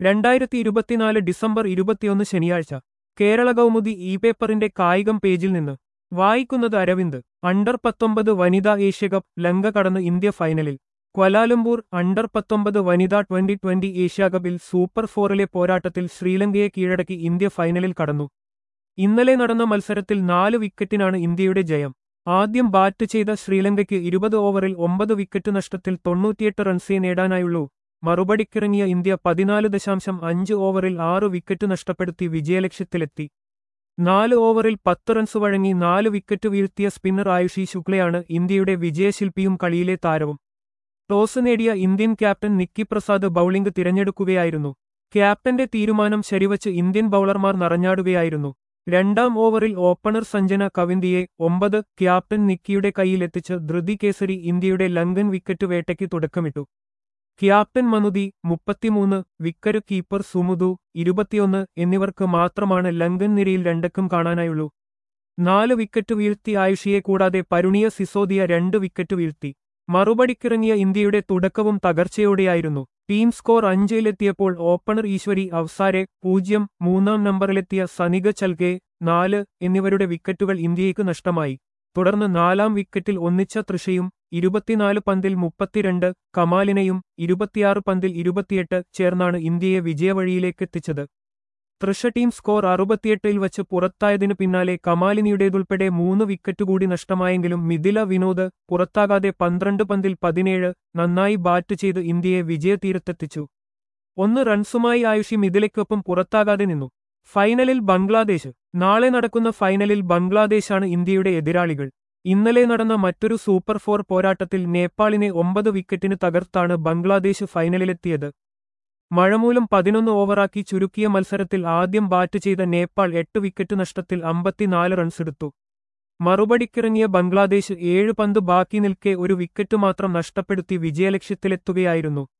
രണ്ടായിരത്തി ഇരുപത്തിനാല് ഡിസംബർ ഇരുപത്തിയൊന്ന് ശനിയാഴ്ച കേരള കൗമുദി ഇ പേപ്പറിന്റെ കായികം പേജിൽ നിന്ന് വായിക്കുന്നത് അരവിന്ദ് അണ്ടർ പത്തൊമ്പത് വനിതാ ഏഷ്യകപ്പ് ലങ്ക കടന്ന് ഇന്ത്യ ഫൈനലിൽ ക്വലാലംപൂർ അണ്ടർ പത്തൊമ്പത് വനിതാ ട്വന്റി ട്വന്റി ഏഷ്യാകപ്പിൽ സൂപ്പർ ഫോറിലെ പോരാട്ടത്തിൽ ശ്രീലങ്കയെ കീഴടക്കി ഇന്ത്യ ഫൈനലിൽ കടന്നു ഇന്നലെ നടന്ന മത്സരത്തിൽ നാല് വിക്കറ്റിനാണ് ഇന്ത്യയുടെ ജയം ആദ്യം ബാറ്റ് ചെയ്ത ശ്രീലങ്കയ്ക്ക് ഇരുപത് ഓവറിൽ ഒമ്പത് വിക്കറ്റ് നഷ്ടത്തിൽ തൊണ്ണൂറ്റിയെട്ട് റൺസേ നേടാനായുള്ളൂ മറുപടിക്കിറങ്ങിയ ഇന്ത്യ പതിനാല് ദശാംശം അഞ്ച് ഓവറിൽ ആറ് വിക്കറ്റ് നഷ്ടപ്പെടുത്തി വിജയലക്ഷ്യത്തിലെത്തി നാല് ഓവറിൽ പത്ത് റൺസ് വഴങ്ങി നാല് വിക്കറ്റ് വീഴ്ത്തിയ സ്പിന്നർ ആയുഷി ശുക്ലയാണ് ഇന്ത്യയുടെ വിജയശില്പിയും കളിയിലെ താരവും ടോസ് നേടിയ Indian captain Nikki Prasad bowling തിരഞ്ഞെടുക്കുകയായിരുന്നു ക്യാപ്റ്റന്റെ തീരുമാനം ശരിവച്ച് ഇന്ത്യൻ ബൌളർമാർ നിറഞ്ഞാടുകയായിരുന്നു രണ്ടാം ഓവറിൽ ഓപ്പണർ സഞ്ജന കവിന്തിയെ ഒമ്പത് ക്യാപ്റ്റൻ നിക്കിയുടെ കൈയിലെത്തിച്ച് ധൃതി കേസരി ഇന്ത്യയുടെ ലങ്കൻ വിക്കറ്റ് വേട്ടയ്ക്ക് തുടക്കമിട്ടു ക്യാപ്റ്റൻ മനുതി മുപ്പത്തിമൂന്ന് വിക്കറ്റ് കീപ്പർ സുമുദു ഇരുപത്തിയൊന്ന് എന്നിവർക്ക് മാത്രമാണ് ലങ്കൻ നിരയിൽ രണ്ടക്കം കാണാനായുള്ളൂ നാല് വിക്കറ്റ് വീഴ്ത്തി ആയുഷിയെ കൂടാതെ പരുണിയ സിസോദിയ രണ്ട് വിക്കറ്റ് വീഴ്ത്തി മറുപടിക്കിറങ്ങിയ ഇന്ത്യയുടെ തുടക്കവും തകർച്ചയോടെയായിരുന്നു ടീം സ്കോർ അഞ്ചിലെത്തിയപ്പോൾ ഓപ്പണർ ഈശ്വരി അവസാരെ പൂജ്യം മൂന്നാം നമ്പറിലെത്തിയ സനിക ചൽകെ നാല് എന്നിവരുടെ വിക്കറ്റുകൾ ഇന്ത്യയ്ക്ക് നഷ്ടമായി തുടർന്ന് നാലാം വിക്കറ്റിൽ ഒന്നിച്ച തൃഷയും ഇരുപത്തിനാല് പന്തിൽ മുപ്പത്തിരണ്ട് കമാലിനെയും ഇരുപത്തിയാറ് പന്തിൽ ഇരുപത്തിയെട്ട് ചേർന്നാണ് ഇന്ത്യയെ വിജയവഴിയിലേക്കെത്തിച്ചത് തൃഷ ടീം സ്കോർ അറുപത്തിയെട്ടിൽ വച്ച് പുറത്തായതിനു പിന്നാലെ കമാലിനിയുടേതുൾപ്പെടെ മൂന്ന് വിക്കറ്റ് കൂടി നഷ്ടമായെങ്കിലും മിഥില വിനോദ് പുറത്താകാതെ പന്ത്രണ്ട് പന്തിൽ പതിനേഴ് നന്നായി ബാറ്റ് ചെയ്ത് ഇന്ത്യയെ വിജയതീരത്തെത്തിച്ചു ഒന്ന് റൺസുമായി ആയുഷി മിഥിലയ്ക്കൊപ്പം പുറത്താകാതെ നിന്നു ഫൈനലിൽ ബംഗ്ലാദേശ് നാളെ നടക്കുന്ന ഫൈനലിൽ ബംഗ്ലാദേശാണ് ഇന്ത്യയുടെ എതിരാളികൾ ഇന്നലെ നടന്ന മറ്റൊരു സൂപ്പർ ഫോർ പോരാട്ടത്തിൽ നേപ്പാളിനെ ഒമ്പത് വിക്കറ്റിന് തകർത്താണ് ബംഗ്ലാദേശ് ഫൈനലിലെത്തിയത് മഴമൂലം പതിനൊന്ന് ഓവറാക്കി ചുരുക്കിയ മത്സരത്തിൽ ആദ്യം ബാറ്റ് ചെയ്ത നേപ്പാൾ എട്ട് വിക്കറ്റ് നഷ്ടത്തിൽ അമ്പത്തിനാല് റൺസെടുത്തു മറുപടിക്കിറങ്ങിയ ബംഗ്ലാദേശ് ഏഴ് പന്ത് ബാക്കി നിൽക്കെ ഒരു വിക്കറ്റ് മാത്രം നഷ്ടപ്പെടുത്തി വിജയലക്ഷ്യത്തിലെത്തുകയായിരുന്നു